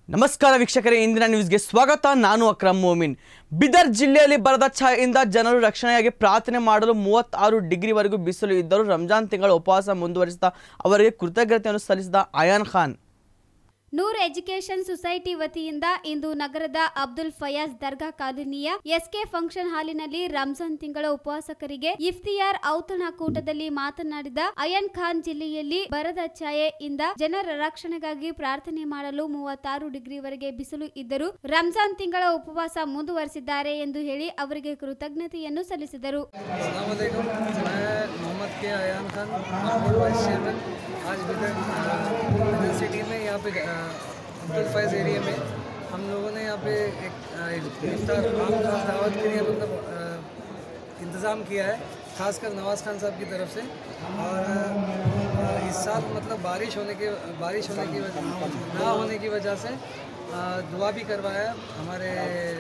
ನಮಸ್ಕಾರ ವೀಕ್ಷಕರೇ ಇಂದಿನ ನ್ಯೂಸ್ಗೆ ಸ್ವಾಗತ ನಾನು ಅಕ್ರಮ್ ಮೋಮಿನ್ ಬಿದರ್ ಜಿಲ್ಲೆಯಲ್ಲಿ ಬರದ ಛಾಯೆಯಿಂದ ಜನರು ರಕ್ಷಣೆಯಾಗಿ ಪ್ರಾರ್ಥನೆ ಮಾಡಲು ಮೂವತ್ತಾರು ಡಿಗ್ರಿವರೆಗೂ ಬಿಸಿಲು ಇದ್ದರೂ ರಂಜಾನ್ ತಿಂಗಳ ಉಪವಾಸ ಮುಂದುವರಿಸಿದ ಅವರಿಗೆ ಕೃತಜ್ಞತೆಯನ್ನು ಸಲ್ಲಿಸಿದ ಅಯಾನ್ ಖಾನ್ ನೂರ್ ಎಜುಕೇಷನ್ ಸೊಸೈಟಿ ವತಿಯಿಂದ ಇಂದು ನಗರದ ಅಬ್ದುಲ್ ಫಯಾಜ್ ದರ್ಗಾ ಕಾಲೋನಿಯ ಎಸ್ಕೆ ಫಂಕ್ಷನ್ ಹಾಲಿನಲ್ಲಿ ರಂಜಾನ್ ತಿಂಗಳ ಉಪವಾಸಕರಿಗೆ ಇಫ್ತಿಯಾರ್ ಔತಣಕೂಟದಲ್ಲಿ ಮಾತನಾಡಿದ ಅಯನ್ ಖಾನ್ ಜಿಲ್ಲೆಯಲ್ಲಿ ಬರದ ಛಾಯೆಯಿಂದ ಜನರ ರಕ್ಷಣೆಗಾಗಿ ಪ್ರಾರ್ಥನೆ ಮಾಡಲು ಮೂವತ್ತಾರು ಡಿಗ್ರಿವರೆಗೆ ಬಿಸಿಲು ಇದ್ದರೂ ರಂಜಾನ್ ತಿಂಗಳ ಉಪವಾಸ ಮುಂದುವರೆಸಿದ್ದಾರೆ ಎಂದು ಹೇಳಿ ಅವರಿಗೆ ಕೃತಜ್ಞತೆಯನ್ನು ಸಲ್ಲಿಸಿದರು अलैक्म मैं Mohammed K Ayan Khan Mahmood vice chairman आज बिदर बिदर सिटी में यहाँ पे अ, अब्दुल फैज़ एरिया में हम लोगों ने यहाँ पे एक अ, इफ्तार आम खास दावत के लिए मतलब अ, इंतज़ाम किया है खासकर नवाज़ खान साहब की तरफ से और अ, इस साल मतलब बारिश होने के बारिश होने की वजह ना होने की वजह से अ, दुआ भी करवाया है हमारे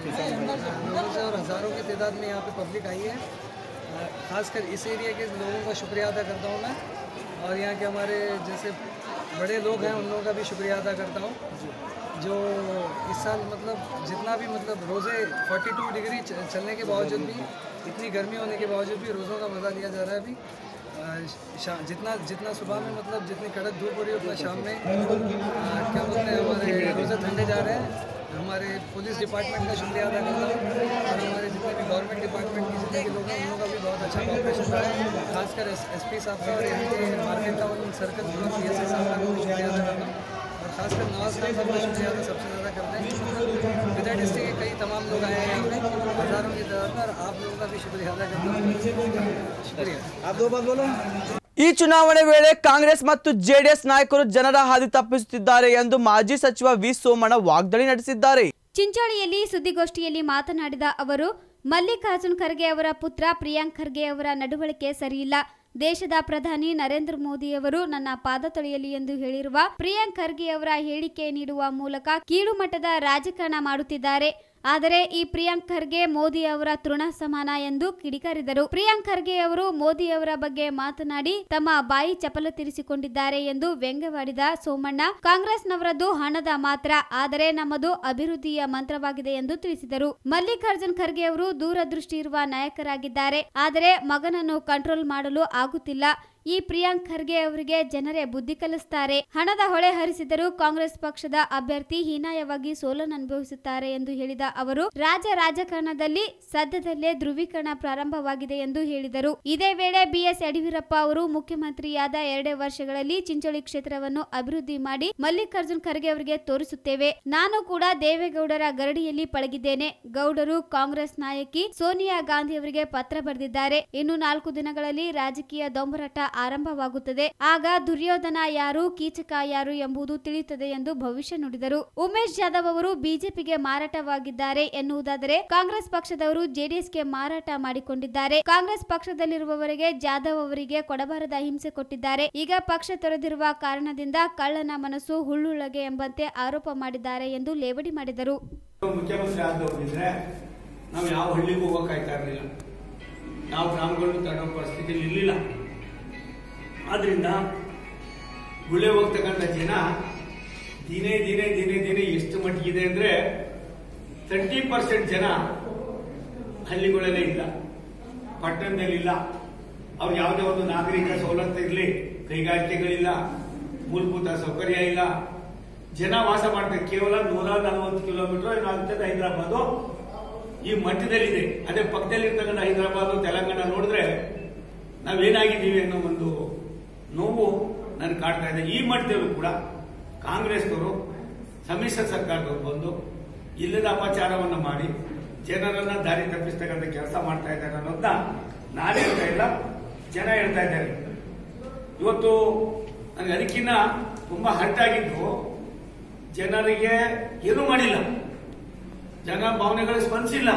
लोगों से और हज़ारों की तादाद में यहाँ पे पब्लिक आई है अ, खासकर इस एरिया के लोगों का शुक्रिया अदा करता हूँ मैं और यहाँ के हमारे जैसे बड़े लोग हैं उन लोगों का भी शुक्रिया अदा करता हूँ जो इस साल मतलब जितना भी मतलब रोज़े 42 डिग्री च- चलने के बावजूद भी इतनी गर्मी होने के बावजूद भी रोज़ों का मज़ा लिया जा रहा है अभी अ, शा- जितना जितना सुबह में मतलब जितनी कड़क धूप हो रही है उतना शाम में अ, क्या बोलते हैं हमारे रोज़े ठंडे जा रहे हैं हमारे पुलिस डिपार्टमेंट का शुक्रिया अदा करता हूँ और हमारे जितने भी गवर्नमेंट डिपार्टमेंट के जितने भी लोग हैं उन लोगों का भी बहुत अच्छा कॉपरेशन रहा है खासकर एस पी साहब का और यहाँ के market town circle P S sahab का भी शुक्रिया अदा करता हूँ और खासकर नवाज खान साहब का शुक्रिया अदा सबसे ज़्यादा करते हैं विदर डिस्ट्रिक्ट के कई तमाम लोग आए हैं यहाँ पे हज़ारों की तादाद में और आप लोगों का भी शुक्रिया अदा करता हूँ शुक्रिया ಈ ಚುನಾವಣೆ ವೇಳೆ ಕಾಂಗ್ರೆಸ್ ಮತ್ತು ಜೆಡಿಎಸ್ ನಾಯಕರು ಜನರ ಹಾದಿ ತಪ್ಪಿಸುತ್ತಿದ್ದಾರೆ ಎಂದು ಮಾಜಿ ಸಚಿವ ವಿ ಸೋಮಣ್ಣ ವಾಗ್ದಾಳಿ ನಡೆಸಿದ್ದಾರೆ ಚಿಂಚೋಳಿಯಲ್ಲಿ ಸುದ್ದಿಗೋಷ್ಠಿಯಲ್ಲಿ ಮಾತನಾಡಿದ ಅವರು ಮಲ್ಲಿಕಾರ್ಜುನ್ ಖರ್ಗೆ ಅವರ ಪುತ್ರ ಪ್ರಿಯಾಂಕ್ ಖರ್ಗೆ ಅವರ ನಡವಳಿಕೆ ಸರಿಯಿಲ್ಲ ದೇಶದ ಪ್ರಧಾನಿ ನರೇಂದ್ರ ಮೋದಿಯವರು ನನ್ನ ಪಾದ ತೊಳೆಯಲಿ ಎಂದು ಹೇಳಿರುವ ಪ್ರಿಯಾಂಕ್ ಖರ್ಗೆ ಅವರ ಹೇಳಿಕೆ ನೀಡುವ ಮೂಲಕ ಕೀಳು ಮಟ್ಟದ ರಾಜಕಾರಣ ಮಾಡುತ್ತಿದ್ದಾರೆ ಆದರೆ ಈ ಪ್ರಿಯಾಂಕ್ ಖರ್ಗೆ ಮೋದಿ ಅವರ ತೃಣ ಸಮಾನ ಎಂದು ಕಿಡಿಕಾರಿದರು ಪ್ರಿಯಾಂಕ್ ಖರ್ಗೆ ಅವರು ಮೋದಿ ಅವರ ಬಗ್ಗೆ ಮಾತನಾಡಿ ತಮ್ಮ ಬಾಯಿ ಚಪಲ ತಿರಿಸಿಕೊಂಡಿದ್ದಾರೆ ಎಂದು ವ್ಯಂಗ್ಯವಾಡಿದ ಸೋಮಣ್ಣ ಕಾಂಗ್ರೆಸ್ನವರದ್ದು ಹಣದ ಮಾತ್ರ ಆದರೆ ನಮ್ಮದು ಅಭಿವೃದ್ಧಿಯ ಮಂತ್ರವಾಗಿದೆ ಎಂದು ತಿಳಿಸಿದರು ಮಲ್ಲಿಕಾರ್ಜುನ್ ಖರ್ಗೆ ಅವರು ದೂರದೃಷ್ಟಿ ಇರುವ ನಾಯಕರಾಗಿದ್ದಾರೆ ಆದರೆ ಮಗನನ್ನು ಕಂಟ್ರೋಲ್ ಮಾಡಲು ಆಗುತ್ತಿಲ್ಲ ಈ ಪ್ರಿಯಾಂಕ್ ಖರ್ಗೆ ಅವರಿಗೆ ಜನರೇ ಬುದ್ಧಿ ಕಲಿಸುತ್ತಾರೆ ಹಣದ ಹೊಳೆ ಹರಿಸಿದರೂ ಕಾಂಗ್ರೆಸ್ ಪಕ್ಷದ ಅಭ್ಯರ್ಥಿ ಹೀನಾಯವಾಗಿ ಸೋಲನ್ನನುಭವಿಸುತ್ತಾರೆ ಎಂದು ಹೇಳಿದ ಅವರು ರಾಜ್ಯ ರಾಜಕಾರಣದಲ್ಲಿ ಸದ್ಯದಲ್ಲೇ ಧ್ರುವೀಕರಣ ಪ್ರಾರಂಭವಾಗಿದೆ ಎಂದು ಹೇಳಿದರು ಇದೇ ವೇಳೆ ಬಿಎಸ್ ಯಡಿಯೂರಪ್ಪ ಅವರು ಮುಖ್ಯಮಂತ್ರಿಯಾದ ಎರಡೇ ವರ್ಷಗಳಲ್ಲಿ ಚಿಂಚೋಳಿ ಕ್ಷೇತ್ರವನ್ನು ಅಭಿವೃದ್ಧಿ ಮಾಡಿ ಮಲ್ಲಿಕಾರ್ಜುನ್ ಖರ್ಗೆ ಅವರಿಗೆ ತೋರಿಸುತ್ತೇವೆ ನಾನು ಕೂಡ ದೇವೇಗೌಡರ ಗರಡಿಯಲ್ಲಿ ಪಳಗಿದ್ದೇನೆ ಗೌಡರು ಕಾಂಗ್ರೆಸ್ ನಾಯಕಿ ಸೋನಿಯಾ ಗಾಂಧಿ ಅವರಿಗೆ ಪತ್ರ ಬರೆದಿದ್ದಾರೆ ಇನ್ನು ನಾಲ್ಕು ದಿನಗಳಲ್ಲಿ ರಾಜಕೀಯ ದೊಂಬರಾಟ ಆರಂಭವಾಗುತ್ತದೆ ಆಗ ದುರ್ಯೋಧನ ಯಾರು ಕೀಚಕ ಯಾರು ಎಂಬುದು ತಿಳಿಯುತ್ತದೆ ಎಂದು ಭವಿಷ್ಯ ನುಡಿದರು ಉಮೇಶ್ ಜಾಧವ್ ಅವರು ಬಿಜೆಪಿಗೆ ಮಾರಾಟವಾಗಿದ್ದಾರೆ ಎನ್ನುವುದಾದರೆ ಕಾಂಗ್ರೆಸ್ ಪಕ್ಷದವರು ಜೆಡಿಎಸ್ಗೆ ಮಾರಾಟ ಮಾಡಿಕೊಂಡಿದ್ದಾರೆ ಕಾಂಗ್ರೆಸ್ ಪಕ್ಷದಲ್ಲಿರುವವರಿಗೆ ಜಾಧವ್ ಅವರಿಗೆ ಕೊಡಬಾರದ ಹಿಂಸೆ ಕೊಟ್ಟಿದ್ದಾರೆ ಈಗ ಪಕ್ಷ ತೊರೆದಿರುವ ಕಾರಣದಿಂದ ಕಳ್ಳನ ಮನಸ್ಸು ಹುಳ್ಳುಳ್ಳಗೆ ಎಂಬಂತೆ ಆರೋಪ ಮಾಡಿದ್ದಾರೆ ಎಂದು ಲೇವಡಿ ಮಾಡಿದರು ಮುಖ್ಯಮಂತ್ರಿ ಆದವರಿದ್ರೆ ನಾವು ಯಾವ ಹಳ್ಳಿಗೂ ಹೋಗಕ್ಕಾಯ್ತಾ ಇರಲಿಲ್ಲ ಯಾವ ಗ್ರಾಮಗಳನ್ನು ತಗೊಳ್ಳೋ ಪರಿಸ್ಥಿತಿಯಲ್ಲಿ ಇರಲಿಲ್ಲ ಆದ್ರಿಂದ ಗುಳೆ ಹೋಗ್ತಕ್ಕಂಥ ಜನ ದಿನೇ ದಿನೇ ದಿನೇ ದಿನೇ ಎಷ್ಟು ಮಟ್ಟಿಗಿದೆ ಅಂದ್ರೆ ತರ್ಟಿ ಪರ್ಸೆಂಟ್ ಜನ ಹಳ್ಳಿಗಳಲ್ಲೇ ಇಲ್ಲ ಪಟ್ಟಣದಲ್ಲಿ ಇಲ್ಲ ಅವ್ರಿಗೆ ಯಾವುದೇ ಒಂದು ನಾಗರಿಕ ಸವಲತ್ತು ಇರಲಿ ಕೈಗಾರಿಕೆಗಳಿಲ್ಲ ಮೂಲಭೂತ ಸೌಕರ್ಯ ಇಲ್ಲ ಜನ ವಾಸ ಮಾಡ್ತಾರೆ ಕೇವಲ ನೂರ ನಲವತ್ತು ಕಿಲೋಮೀಟರ್ ಏನು ಆಗ್ತದೆ ಹೈದರಾಬಾದು ಈ ಮಧ್ಯದಲ್ಲಿದೆ ಅದೇ ಪಕ್ಕದಲ್ಲಿರ್ತಕ್ಕಂಥ ಹೈದರಾಬಾದ್ ತೆಲಂಗಾಣ ನೋಡಿದ್ರೆ ನಾವೇನಾಗಿದ್ದೀವಿ ಅನ್ನೋ ಒಂದು ನೋವು ನನ್ ಕಾಡ್ತಾ ಇದೆ ಈ ಮಟ್ಟದಲ್ಲೂ ಕೂಡ ಕಾಂಗ್ರೆಸ್ನವರು ಸಮ್ಮಿಶ್ರ ಸರ್ಕಾರದವರು ಬಂದು ಇಲ್ಲದ ಅಪಚಾರವನ್ನ ಮಾಡಿ ಜನರನ್ನ ದಾರಿ ತಪ್ಪಿಸ್ತಕ್ಕಂಥ ಕೆಲಸ ಮಾಡ್ತಾ ಇದ್ದಾರೆ ಅನ್ನೋದನ್ನ ನಾನು ಹೇಳ್ತಾ ಇಲ್ಲ ಜನ ಹೇಳ್ತಾ ಇದ್ದಾರೆ ಇವತ್ತು ನನಗೆ ಅದಕ್ಕಿಂತ ತುಂಬಾ ಹರ್ಟ್ ಆಗಿದ್ದು ಜನರಿಗೆ ಏನೂ ಮಾಡಿಲ್ಲ ಜನ ಭಾವನೆಗಳು ಸ್ಪಂದಿಸಿಲ್ಲ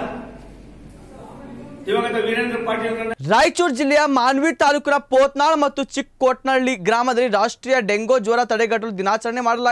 ದಿವಂಗತ ವೀರೇಂದ್ರ ಪಾಟೀಲ್ ರಾಯಚೂರು ಜಿಲ್ಲೆಯ ಮಾನ್ವಿ ತಾಲೂಕಿನ ಪೋತ್ನಾಳ್ ಮತ್ತು ಚಿಕ್ಕೋಟ್ನಹಳ್ಳಿ ಗ್ರಾಮದಲ್ಲಿ ರಾಷ್ಟ್ರೀಯ ಡೆಂಗೋ ಜ್ವರ ತಡೆಗಟ್ಟಲು ದಿನಾಚರಣೆ ಮಾಡಲಾಯಿತು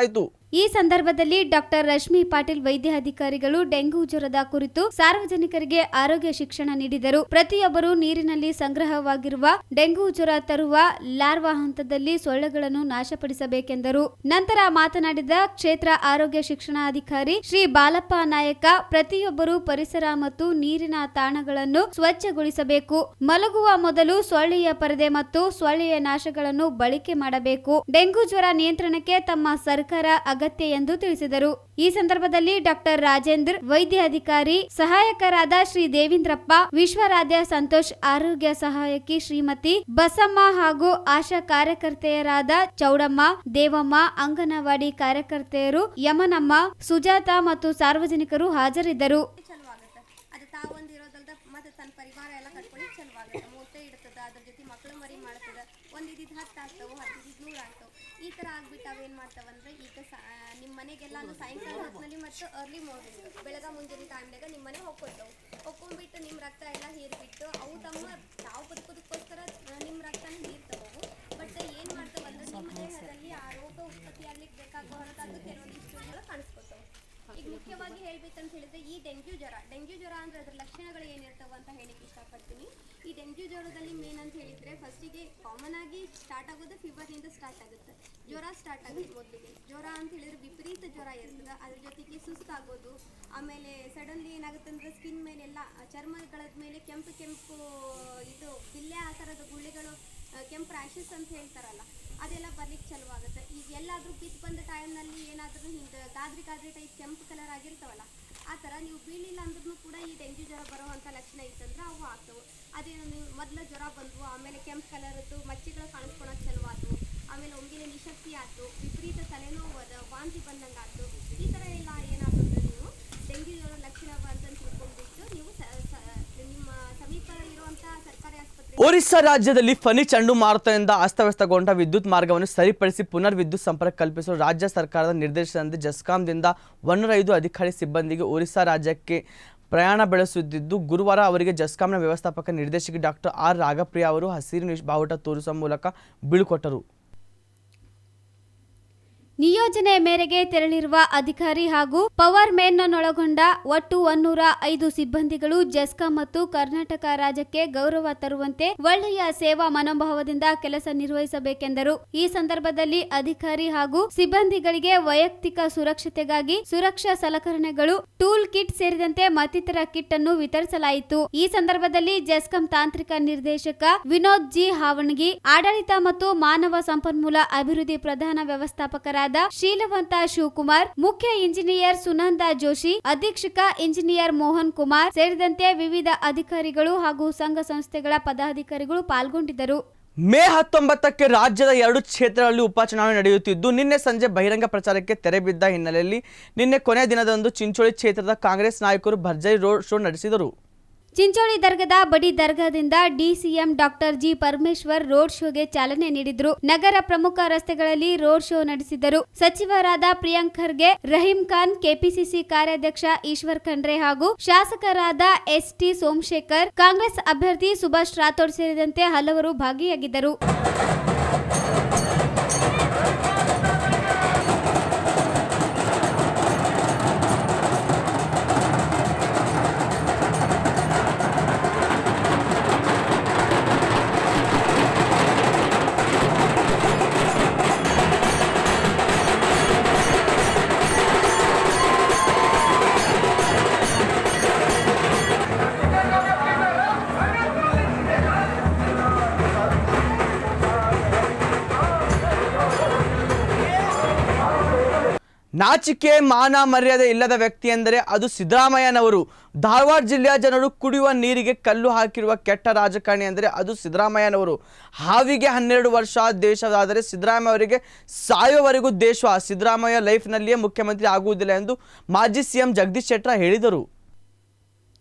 ಈ ಸಂದರ್ಭದಲ್ಲಿ ಡಾಕ್ಟರ್ ರಶ್ಮಿ ಪಾಟೀಲ್ ವೈದ್ಯಾಧಿಕಾರಿಗಳು ಡೆಂಗು ಜ್ವರದ ಕುರಿತು ಸಾರ್ವಜನಿಕರಿಗೆ ಆರೋಗ್ಯ ಶಿಕ್ಷಣ ನೀಡಿದರು ಪ್ರತಿಯೊಬ್ಬರು ನೀರಿನಲ್ಲಿ ಸಂಗ್ರಹವಾಗಿರುವ ಡೆಂಗು ಜ್ವರ ತರುವ ಲಾರ್ವಾ ಹಂತದಲ್ಲಿ ಸೊಳ್ಳೆಗಳನ್ನು ನಾಶಪಡಿಸಬೇಕೆಂದರು ನಂತರ ಮಾತನಾಡಿದ ಕ್ಷೇತ್ರ ಆರೋಗ್ಯ ಶಿಕ್ಷಣಾಧಿಕಾರಿ ಶ್ರೀ ಬಾಲಪ್ಪ ನಾಯಕ ಪ್ರತಿಯೊಬ್ಬರು ಪರಿಸರ ಮತ್ತು ನೀರಿನ ತಾಣಗಳನ್ನು ಸ್ವಚ್ಛಗೊಳಿಸಬೇಕು ಮಲಗುವ ಮೊದಲು ಸೊಳ್ಳೆಯ ಪರದೆ ಮತ್ತು ಸೊಳ್ಳೆಯ ನಾಶಗಳನ್ನು ಬಳಕೆ ಮಾಡಬೇಕು ಡೆಂಗು ಜ್ವರ ನಿಯಂತ್ರಣಕ್ಕೆ ತಮ್ಮ ಸರ್ಕಾರ ಅಗತ್ಯ ಎಂದು ತಿಳಿಸಿದರು ಈ ಸಂದರ್ಭದಲ್ಲಿ ಡಾಕ್ಟರ್ ರಾಜೇಂದ್ರ ವೈದ್ಯಾಧಿಕಾರಿ ಸಹಾಯಕರಾದ ಶ್ರೀ ದೇವೇಂದ್ರಪ್ಪ ವಿಶ್ವರಾಧ್ಯ ಸಂತೋಷ್ ಆರೋಗ್ಯ ಸಹಾಯಕಿ ಶ್ರೀಮತಿ ಬಸಮ್ಮ ಹಾಗೂ ಆಶಾ ಕಾರ್ಯಕರ್ತೆಯರಾದ ಚೌಡಮ್ಮ ದೇವಮ್ಮ ಅಂಗನವಾಡಿ ಕಾರ್ಯಕರ್ತೆಯರು ಯಮನಮ್ಮ ಸುಜಾತ ಮತ್ತು ಸಾರ್ವಜನಿಕರು ಹಾಜರಿದ್ದರು ಚಲೋ ಆಗುತ್ತೆ ಅದು ತಾವೊಂದು ಇರೋದಲ್ದ ಮತ್ತೆ ತನ್ನ ಪರಿವಾರ ಎಲ್ಲ ಕಟ್ಕೊಳ್ಳಿ ಚಲೋ ಆಗುತ್ತೆ ಮೊಟ್ಟೆ ಇಡ್ತದ ಅದ್ರ ಜೊತೆ ಮಕ್ಕಳು ಮರಿ ಮಾಡ್ತದ ಒಂದು ಇದ್ದಿದ್ದು ಹತ್ತು ಆಗ್ತಾವು ಹತ್ತು ಇದ್ದಿದ್ದು ನೂರು ಆಗ್ತಾವು ಈ ಥರ ಆಗ್ಬಿಟ್ಟು ಅವೇನು ಮಾಡ್ತಾವಂದ್ರೆ ಈಗ ನಿಮ್ಮ ಮನೆಗೆಲ್ಲಾನು ಸಾಯಂಕಾಲ ಹೊತ್ತಿನಲ್ಲಿ ಮತ್ತು ಅರ್ಲಿ ಮಾರ್ನಿಂಗ್ ಬೆಳಗ ಮುಂಜಾನೆ ಟೈಮ್ನಾಗ ನಿಮ್ಮ ಮನೆ ಹೊಕ್ಕೊಳ್ತಾವು ಹೊಕ್ಕೊಂಡ್ಬಿಟ್ಟು ನಿಮ್ಮ ರಕ್ತ ಎಲ್ಲ ಹೀರ್ಬಿಟ್ಟು ಅವು ತಮ್ಮ ತಾವು ಬದುಕೋದಕ್ಕೋಸ್ಕರ ನಿಮ್ಮ ರಕ್ತನ ಹೀರ್ತಾವು ಬಟ್ ಏನು ಮಾಡ್ತಾವಂದ್ರೆ ನಿಮ್ಮ ದೇಹದಲ್ಲಿ ಆ ರೋಗ ಉತ್ಪತ್ತಿ ಆಗ್ಲಿಕ್ಕೆ ಬೇಕಾಗುವ ಹೊರತಾದ್ದು ಕೆಲವೊಂದಿಷ್ಟು ಕಾಣಿಸ್ಕೊತಾವೆ ಈಗ ಮುಖ್ಯವಾಗಿ ಹೇಳ್ಬೇಕಂತ ಹೇಳಿದ್ರೆ ಈ ಡೆಂಗ್ಯೂ ಜ್ವರ ಡೆಂಗ್ಯೂ ಜ್ವರ ಅಂದ್ರೆ ಅದ್ರ ಲಕ್ಷಣಗಳು ಏನಿರ್ತಾವ ಅಂತ ಹೇಳಿಕ್ಕೆ ಇಷ್ಟಪಡ್ತೀನಿ ಈ ಡೆಂಗ್ಯೂ ಜ್ವರದಲ್ಲಿ ಮೇನ್ ಅಂತ ಹೇಳಿದ್ರೆ ಫಸ್ಟಿಗೆ ಕಾಮನ್ ಆಗಿ ಸ್ಟಾರ್ಟ್ ಆಗೋದು ಫೀವರ್ನಿಂದ ಸ್ಟಾರ್ಟ್ ಆಗುತ್ತೆ ಜ್ವರ ಸ್ಟಾರ್ಟ್ ಆಗುತ್ತೆ ಮೊದಲಿಗೆ ಜ್ವರ ಅಂತ ಹೇಳಿದ್ರೆ ವಿಪರೀತ ಜ್ವರ ಇರ್ತದೆ ಅದ್ರ ಜೊತೆಗೆ ಸುಸ್ತಾಗೋದು ಆಮೇಲೆ ಸಡನ್ಲಿ ಏನಾಗುತ್ತೆ ಅಂದ್ರೆ ಸ್ಕಿನ್ ಮೇಲೆಲ್ಲ ಚರ್ಮಗಳ ಮೇಲೆ ಕೆಂಪು ಕೆಂಪು ಇದು ಬಿಲ್ಲೆ ಆಕಾರದ ಗುಳ್ಳೆಗಳು ಆ, ಕೆಂಪು ರ್ಯಾಷಸ್ ಅಂತ ಹೇಳ್ತಾರಲ್ಲ ಅದೆಲ್ಲ ಬರ್ಲಿಕ್ಕೆ ಚಲೋ ಆಗುತ್ತೆ ಈಗ ಎಲ್ಲಾದ್ರೂ ಬಿದ್ದು ಬಂದ ಟೈಮ್ನಲ್ಲಿ ಏನಾದ್ರೂ ಹಿಂಗೆ ಗಾದ್ರಿ ಗಾದ್ರಿ ಟೈಪ್ ಕೆಂಪು ಕಲರ್ ಆಗಿರ್ತಾವಲ್ಲ ಆ ಥರ ನೀವು ಬೀಳಿಲ್ಲ ಅಂದ್ರೂ ಕೂಡ ಈ ಡೆಂಗ್ಯೂ ಜ್ವರ ಬರುವಂಥ ಲಕ್ಷಣ ಇತ್ತಂದ್ರೆ ಅವು ಆಗ್ತವೆ ಅದೇನು ನೀವು ಮೊದಲು ಜ್ವರ ಬಂದವು ಆಮೇಲೆ ಕೆಂಪು ಕಲರ್ದು ಮಚ್ಚೆಗಳು ಕಾಣಿಸ್ಕೊಳಕ್ಕೆ ಚಲೋ ಆದವು ಆಮೇಲೆ ಒಮ್ಮೆಲೆ ನಿಶಕ್ತಿ ಆಯ್ತು ವಿಪರೀತ ತಲೆನೋವು ಅದ ವಾಂತಿ ಬಂದಂಗೆ ಆಯ್ತು ಈ ಥರ ಎಲ್ಲ ಏನಾಗುತ್ತೆ ನೀವು ಡೆಂಗ್ಯೂ ಜ್ವರ ಲಕ್ಷಣ ಅಂತಂದು ತಿಳ್ಕೊಂಡ್ಬಿಟ್ಟು ನೀವು ಸ- ಸ- ನಿಮ್ಮ ಸಮೀಪ ಇರುವಂಥ ಸರ್ಕಾರಿ ಆಸ್ಪತ್ರೆ ಒರಿಸ್ಸಾ ರಾಜ್ಯದಲ್ಲಿ ಫನಿ ಚಂಡಮಾರುತದಿಂದ ಅಸ್ತವ್ಯಸ್ತಗೊಂಡ ವಿದ್ಯುತ್ ಮಾರ್ಗವನ್ನು ಸರಿಪಡಿಸಿ ಪುನರ್ ವಿದ್ಯುತ್ ಸಂಪರ್ಕ ಕಲ್ಪಿಸಲು ರಾಜ್ಯ ಸರ್ಕಾರದ ನಿರ್ದೇಶನದಂತೆ ಜಸ್ಕಾಂದಿಂದ ಒನ್ನೂರ ಐದು ಅಧಿಕಾರಿ ಸಿಬ್ಬಂದಿಗೆ ಒರಿಸ್ಸಾ ರಾಜ್ಯಕ್ಕೆ ಪ್ರಯಾಣ ಬೆಳೆಸುತ್ತಿದ್ದು ಗುರುವಾರ ಅವರಿಗೆ ಜಸ್ಕಾಂನ ವ್ಯವಸ್ಥಾಪಕ ನಿರ್ದೇಶಕಿ ಡಾಕ್ಟರ್ ಆರ್ ರಾಗಪ್ರಿಯ ಅವರು ಹಸಿರು ನಿಶ್ ಬಾವುಟ ತೋರಿಸುವ ಮೂಲಕ ಬೀಳ್ಕೊಟ್ಟರು ನಿಯೋಜನೆ ಮೇರೆಗೆ ತೆರಳಿರುವ ಅಧಿಕಾರಿ ಹಾಗೂ ಪವರ್ ಮ್ಯಾನ್ನನ್ನೊಳಗೊಂಡ ಒಟ್ಟು ಒನ್ನೂರ ಐದು ಸಿಬ್ಬಂದಿಗಳು ಜೆಸ್ಕಾಂ ಮತ್ತು ಕರ್ನಾಟಕ ರಾಜ್ಯಕ್ಕೆ ಗೌರವ ತರುವಂತೆ ಒಳ್ಳೆಯ ಸೇವಾ ಮನೋಭಾವದಿಂದ ಕೆಲಸ ನಿರ್ವಹಿಸಬೇಕೆಂದರು ಈ ಸಂದರ್ಭದಲ್ಲಿ ಅಧಿಕಾರಿ ಹಾಗೂ ಸಿಬ್ಬಂದಿಗಳಿಗೆ ವೈಯಕ್ತಿಕ ಸುರಕ್ಷತೆಗಾಗಿ ಸುರಕ್ಷಾ ಸಲಕರಣೆಗಳು ಟೂಲ್ ಕಿಟ್ ಸೇರಿದಂತೆ ಮತ್ತಿತರ ಕಿಟ್ ಅನ್ನು ವಿತರಿಸಲಾಯಿತು ಈ ಸಂದರ್ಭದಲ್ಲಿ ಜೆಸ್ಕಾಂ ತಾಂತ್ರಿಕ ನಿರ್ದೇಶಕ ವಿನೋದ್ ಜಿ ಹಾವಣಗಿ ಆಡಳಿತ ಮತ್ತು ಮಾನವ ಸಂಪನ್ಮೂಲ ಅಭಿವೃದ್ಧಿ ಪ್ರಧಾನ ವ್ಯವಸ್ಥಾಪಕರಾದ ಶೀಲವಂತ ಶಿವಕುಮಾರ್ ಮುಖ್ಯ ಇಂಜಿನಿಯರ್ ಸುನಂದ ಜೋಶಿ ಅಧೀಕ್ಷಕ ಇಂಜಿನಿಯರ್ ಮೋಹನ್ ಕುಮಾರ್ ಸೇರಿದಂತೆ ವಿವಿಧ ಅಧಿಕಾರಿಗಳು ಹಾಗೂ ಸಂಘ ಸಂಸ್ಥೆಗಳ ಪದಾಧಿಕಾರಿಗಳು ಪಾಲ್ಗೊಂಡಿದ್ದರು ಮೇ ಹತ್ತೊಂಬತ್ತಕ್ಕೆ ರಾಜ್ಯದ ಎರಡು ಕ್ಷೇತ್ರಗಳಲ್ಲಿ ಉಪಚುನಾವಣೆ ನಡೆಯುತ್ತಿದ್ದು ನಿನ್ನೆ ಸಂಜೆ ಬಹಿರಂಗ ಪ್ರಚಾರಕ್ಕೆ ತೆರೆ ಬಿದ್ದ ಹಿನ್ನೆಲೆಯಲ್ಲಿ ನಿನ್ನೆ ಕೊನೆಯ ದಿನದಂದು ಚಿಂಚೋಳಿ ಕ್ಷೇತ್ರದ ಕಾಂಗ್ರೆಸ್ ನಾಯಕರು ಭರ್ಜರಿ ರೋಡ್ ಶೋ ನಡೆಸಿದರು ಚಿಂಚೋಳಿ ದರ್ಗದ ಬಡಿ ದರ್ಗಾದಿಂದ DCM doctor G Parameshwar road ಶೋಗೆ ಚಾಲನೆ ನೀಡಿದ್ರು ನಗರ ಪ್ರಮುಖ ರಸ್ತೆಗಳಲ್ಲಿ ರೋಡ್ ಶೋ ನಡೆಸಿದರು ಸಚಿವರಾದ ಪ್ರಿಯಾಂಕ್ ಖರ್ಗೆ ರಹೀಂ ಖಾನ್ ಕೆಪಿಸಿಸಿ ಕಾರ್ಯಾಧ್ಯಕ್ಷ ಈಶ್ವರ್ ಖಂಡ್ರೆ ಹಾಗೂ ಶಾಸಕರಾದ ಎಸ್ ಟಿ ಸೋಮಶೇಖರ್ ಕಾಂಗ್ರೆಸ್ ಅಭ್ಯರ್ಥಿ ಸುಭಾಷ್ ರಾಥೋಡ್ ಸೇರಿದಂತೆ ಹಲವರು ಭಾಗಿಯಾಗಿದ್ದರು ನಾಚಿಕೆ ಮಾನ ಮರ್ಯಾದೆ ಇಲ್ಲದ ವ್ಯಕ್ತಿ ಎಂದರೆ ಅದು ಸಿದ್ದರಾಮಯ್ಯನವರು ಧಾರವಾಡ ಜಿಲ್ಲೆಯ ಜನರು ಕುಡಿಯುವ ನೀರಿಗೆ ಕಲ್ಲು ಹಾಕಿರುವ ಕೆಟ್ಟ ರಾಜಕಾರಣಿ ಎಂದರೆ ಅದು ಸಿದ್ದರಾಮಯ್ಯನವರು ಹಾವಿಗೆ ಹನ್ನೆರಡು ವರ್ಷ ದೇಶವಾದರೆ ಸಿದ್ದರಾಮಯ್ಯ ಅವರಿಗೆ ಸಾಯುವವರೆಗೂ ದೇಶ ಸಿದ್ದರಾಮಯ್ಯ ಲೈಫ್ನಲ್ಲಿಯೇ ಮುಖ್ಯಮಂತ್ರಿ ಆಗುವುದಿಲ್ಲ ಎಂದು ಮಾಜಿ ಸಿಎಂ ಜಗದೀಶ್ ಶೆಟ್ಟರ್ ಹೇಳಿದರು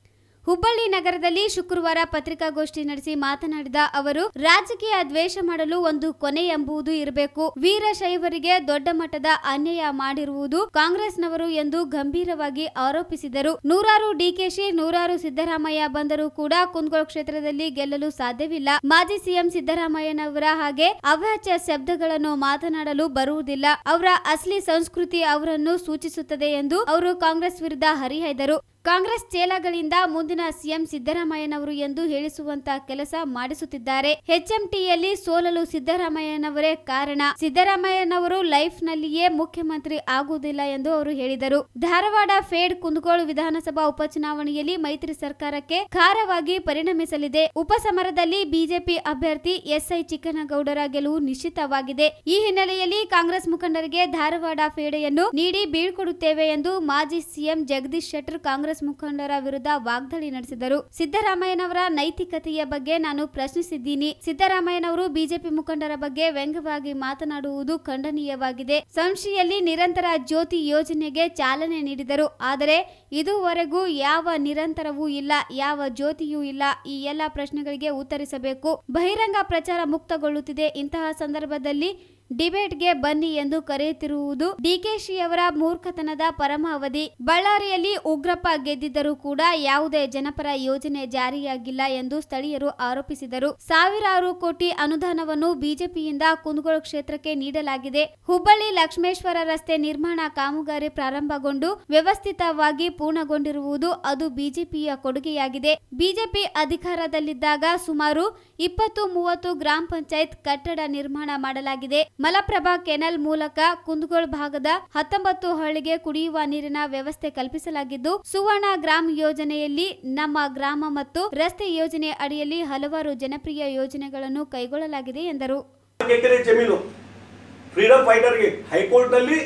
ಹುಬ್ಬಳ್ಳಿ ನಗರದಲ್ಲಿ ಶುಕ್ರವಾರ ಪತ್ರಿಕಾಗೋಷ್ಠಿ ನಡೆಸಿ ಮಾತನಾಡಿದ ಅವರು ರಾಜಕೀಯ ದ್ವೇಷ ಮಾಡಲು ಒಂದು ಕೊನೆ ಎಂಬುದು ಇರಬೇಕು ವೀರಶೈವರಿಗೆ ದೊಡ್ಡ ಮಟ್ಟದ ಅನ್ಯಾಯ ಮಾಡಿರುವುದು ಕಾಂಗ್ರೆಸ್ನವರು ಎಂದು ಗಂಭೀರವಾಗಿ ಆರೋಪಿಸಿದರು ನೂರಾರು ಡಿಕೆಶಿ ನೂರಾರು ಸಿದ್ದರಾಮಯ್ಯ ಬಂದರೂ ಕೂಡ ಕುಂದಗೋಳ ಕ್ಷೇತ್ರದಲ್ಲಿ ಗೆಲ್ಲಲು ಸಾಧ್ಯವಿಲ್ಲ ಮಾಜಿ ಸಿಎಂ ಸಿದ್ದರಾಮಯ್ಯನವರ ಹಾಗೆ ಅವಾಚ್ಯ ಶಬ್ದಗಳನ್ನು ಮಾತನಾಡಲು ಬರುವುದಿಲ್ಲ ಅವರ ಅಸಲಿ ಸಂಸ್ಕೃತಿ ಅವರನ್ನು ಸೂಚಿಸುತ್ತದೆ ಎಂದು ಅವರು ಕಾಂಗ್ರೆಸ್ ವಿರುದ್ಧ ಹರಿಹಾಯ್ದರು ಕಾಂಗ್ರೆಸ್ ಚೇಲಗಳಿಂದ ಮುಂದಿನ ಸಿಎಂ ಸಿದ್ದರಾಮಯ್ಯನವರು ಎಂದು ಹೇಳಿಸುವಂತ ಕೆಲಸ ಮಾಡಿಸುತ್ತಿದ್ದಾರೆ ಎಚ್ಎಂಟಿಯಲ್ಲಿ ಸೋಲಲು ಸಿದ್ದರಾಮಯ್ಯನವರೇ ಕಾರಣ ಸಿದ್ದರಾಮಯ್ಯನವರು ಲೈಫ್ ನಲ್ಲಿಯೇ ಮುಖ್ಯಮಂತ್ರಿ ಆಗುವುದಿಲ್ಲ ಎಂದು ಅವರು ಹೇಳಿದರು ಧಾರವಾಡ ಫೇಡ್ ಕುಂದಗೋಳ ವಿಧಾನಸಭಾ ಉಪಚುನಾವಣೆಯಲ್ಲಿ ಮೈತ್ರಿ ಸರ್ಕಾರಕ್ಕೆ ಖಾರವಾಗಿ ಪರಿಣಮಿಸಲಿದೆ ಉಪಸಮರದಲ್ಲಿ ಬಿಜೆಪಿ ಅಭ್ಯರ್ಥಿ ಎಸ್ಐ ಚಿಕ್ಕನಗೌಡರ ಗೆಲುವು ನಿಶ್ಚಿತವಾಗಿದೆ ಈ ಹಿನ್ನೆಲೆಯಲ್ಲಿ ಕಾಂಗ್ರೆಸ್ ಮುಖಂಡರಿಗೆ ಧಾರವಾಡ ಫೇಡೆಯನ್ನು ನೀಡಿ ಬೀಳ್ಕೊಡುತ್ತೇವೆ ಎಂದು ಮಾಜಿ ಸಿಎಂ ಜಗದೀಶ್ ಶೆಟ್ಟರ್ ಕಾಂಗ್ರೆಸ್ ಮುಖಂಡರ ವಿರುದ್ಧ ವಾಗ್ದಾಳಿ ನಡೆಸಿದರು ಸಿದ್ದರಾಮಯ್ಯನವರ ನೈತಿಕತೆಯ ಬಗ್ಗೆ ನಾನು ಪ್ರಶ್ನಿಸಿದ್ದೀನಿ ಸಿದ್ದರಾಮಯ್ಯನವರು ಬಿಜೆಪಿ ಮುಖಂಡರ ಬಗ್ಗೆ ವ್ಯಂಗ್ಯವಾಗಿ ಮಾತನಾಡುವುದು ಖಂಡನೀಯವಾಗಿದೆ ಸಂಶಿಯಲ್ಲಿ ನಿರಂತರ ಜ್ಯೋತಿ ಯೋಜನೆಗೆ ಚಾಲನೆ ನೀಡಿದರು ಆದರೆ ಇದುವರೆಗೂ ಯಾವ ನಿರಂತರವೂ ಇಲ್ಲ ಯಾವ ಜ್ಯೋತಿಯೂ ಇಲ್ಲ ಈ ಎಲ್ಲ ಪ್ರಶ್ನೆಗಳಿಗೆ ಉತ್ತರಿಸಬೇಕು ಬಹಿರಂಗ ಪ್ರಚಾರ ಮುಕ್ತಗೊಳ್ಳುತ್ತಿದೆ ಇಂತಹ ಸಂದರ್ಭದಲ್ಲಿ ಡಿಬೇಟ್ಗೆ ಬನ್ನಿ ಎಂದು ಕರೆಯುತ್ತಿರುವುದು ಡಿಕೆಶಿಯವರ ಮೂರ್ಖತನದ ಪರಮಾವಧಿ ಬಳ್ಳಾರಿಯಲ್ಲಿ ಉಗ್ರಪ್ಪ ಗೆದ್ದಿದ್ದರೂ ಕೂಡ ಯಾವುದೇ ಜನಪರ ಯೋಜನೆ ಜಾರಿಯಾಗಿಲ್ಲ ಎಂದು ಸ್ಥಳೀಯರು ಆರೋಪಿಸಿದರು ಸಾವಿರಾರು ಕೋಟಿ ಅನುದಾನವನ್ನು ಬಿಜೆಪಿಯಿಂದ ಕುಂದಗೋಳ ಕ್ಷೇತ್ರಕ್ಕೆ ನೀಡಲಾಗಿದೆ ಹುಬ್ಬಳ್ಳಿ ಲಕ್ಷ್ಮೇಶ್ವರ ರಸ್ತೆ ನಿರ್ಮಾಣ ಕಾಮಗಾರಿ ಪ್ರಾರಂಭಗೊಂಡು ವ್ಯವಸ್ಥಿತವಾಗಿ ಪೂರ್ಣಗೊಂಡಿರುವುದು ಅದು ಬಿಜೆಪಿಯ ಕೊಡುಗೆಯಾಗಿದೆ ಬಿಜೆಪಿ ಅಧಿಕಾರದಲ್ಲಿದ್ದಾಗ ಸುಮಾರು ಇಪ್ಪತ್ತು ಮೂವತ್ತು ಗ್ರಾಮ ಪಂಚಾಯತ್ ಕಟ್ಟಡ ನಿರ್ಮಾಣ ಮಾಡಲಾಗಿದೆ ಮಲಪ್ರಭಾ ಕೆನಲ್ ಮೂಲಕ ಕುಂದಗೋಳ ಭಾಗದ ಹತ್ತೊಂಬತ್ತು ಹಳ್ಳಿಗೆ ಕುಡಿಯುವ ನೀರಿನ ವ್ಯವಸ್ಥೆ ಕಲ್ಪಿಸಲಾಗಿದ್ದು ಸುವರ್ಣ ಗ್ರಾಮ ಯೋಜನೆಯಲ್ಲಿ ನಮ್ಮ ಗ್ರಾಮ ಮತ್ತು ರಸ್ತೆ ಯೋಜನೆ ಅಡಿಯಲ್ಲಿ ಹಲವಾರು ಜನಪ್ರಿಯ ಯೋಜನೆಗಳನ್ನು ಕೈಗೊಳ್ಳಲಾಗಿದೆ ಎಂದರು ನಾಲ್ಕು ಎಕರೆ ಜಮೀನು ಫ್ರೀಡಮ್ ಫೈಟರ್ಗೆ ಹೈಕೋರ್ಟ್ನಲ್ಲಿ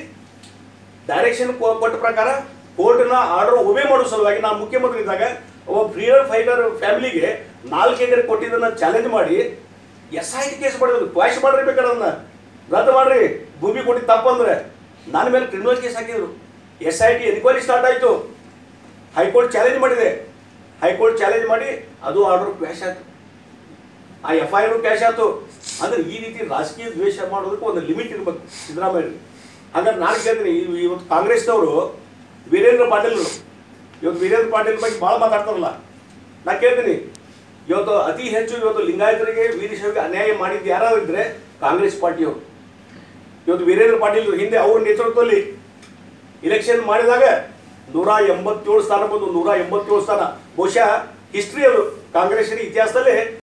ಡೈರೆಕ್ಷನ್ ಕೊಟ್ಟ ಪ್ರಕಾರ ಕೋರ್ಟ್ನ ಆರ್ಡರ್ ಒಬೇ ಮಾಡೋ ಸಲುವಾಗಿ ನಾನು ಮುಖ್ಯಮಂತ್ರಿ ಇದ್ದಾಗ ಒಬ್ಬ ಫ್ರೀಡಮ್ ಫೈಟರ್ ಫ್ಯಾಮಿಲಿಗೆ ನಾಲ್ಕು ಎಕರೆ ಕೊಟ್ಟಿದ್ದನ್ನ ಚಾಲೆಂಜ್ ಮಾಡಿ ಎಸ್ ಐ ಟಿ ಕೇಸ್ ಮಾಡಿದ್ರು ಕ್ವಾಶ್ ಮಾಡ್ರಿ ಬೇಕಾದ್ರೆ ಅದನ್ನ ರದ್ದು ಮಾಡ್ರಿ ಭೂಮಿ ಕೊಟ್ಟಿದ್ದು ತಪ್ಪಂದ್ರೆ ನನ್ನ ಮೇಲೆ ಕ್ರಿಮಿನಲ್ ಕೇಸ್ ಹಾಕಿದ್ರು S I T enquiry start ಆಯಿತು ಹೈಕೋರ್ಟ್ ಚಾಲೆಂಜ್ ಮಾಡಿದೆ ಹೈಕೋರ್ಟ್ ಚಾಲೆಂಜ್ ಮಾಡಿ ಅದು ಆರ್ಡರ್ ಕ್ವಾಶ್ ಆಯ್ತು ಆ ಎಫ್ ಐ ಆರ್ ಕ್ಯಾಶ್ ಆಯ್ತು ಅಂದ್ರೆ ಈ ರೀತಿ ರಾಜಕೀಯ ದ್ವೇಷ ಮಾಡೋದಕ್ಕೆ ಒಂದು ಲಿಮಿಟ್ ಇರ್ಬೇಕು ಸಿದ್ದರಾಮಯ್ಯ ಹಾಗಾದ್ರೆ ನಾನು ಕೇಳ್ತೀನಿ ಇವ್- ಇವತ್ತು ಕಾಂಗ್ರೆಸ್ನವರು ವೀರೇಂದ್ರ ಪಾಟೀಲ್ ಇವತ್ತು ವೀರೇಂದ್ರ ಪಾಟೀಲ್ ಬಗ್ಗೆ ಭಾಳ ಮಾತಾಡ್ತಾರಲ್ಲ ನಾ ಕೇಳ್ತೀನಿ ಇವತ್ತು ಅತಿ ಹೆಚ್ಚು ಇವತ್ತು ಲಿಂಗಾಯತರಿಗೆ ವೀರಶೈವರಿಗೆ ಅನ್ಯಾಯ ಮಾಡಿದ್ದು ಯಾರಾದ್ರೂ ಇದ್ರೆ ಕಾಂಗ್ರೆಸ್ ಪಾರ್ಟಿಯವರು ಇವತ್ತು ವೀರೇಂದ್ರ ಪಾಟೀಲ್ ಹಿಂದೆ ಅವ್ರ ನೇತೃತ್ವದಲ್ಲಿ ಇಲೆಕ್ಷನ್ ಮಾಡಿದಾಗ ನೂರ ಎಂಬತ್ತೇಳು ಸ್ಥಾನ ಬಂದು ನೂರ ಎಂಬತ್ತೇಳು ಸ್ಥಾನ ಬಹುಶಃ ಹಿಸ್ಟ್ರಿ ಅದು ಕಾಂಗ್ರೆಸ್ಸಿನ ಇತಿಹಾಸದಲ್ಲೇ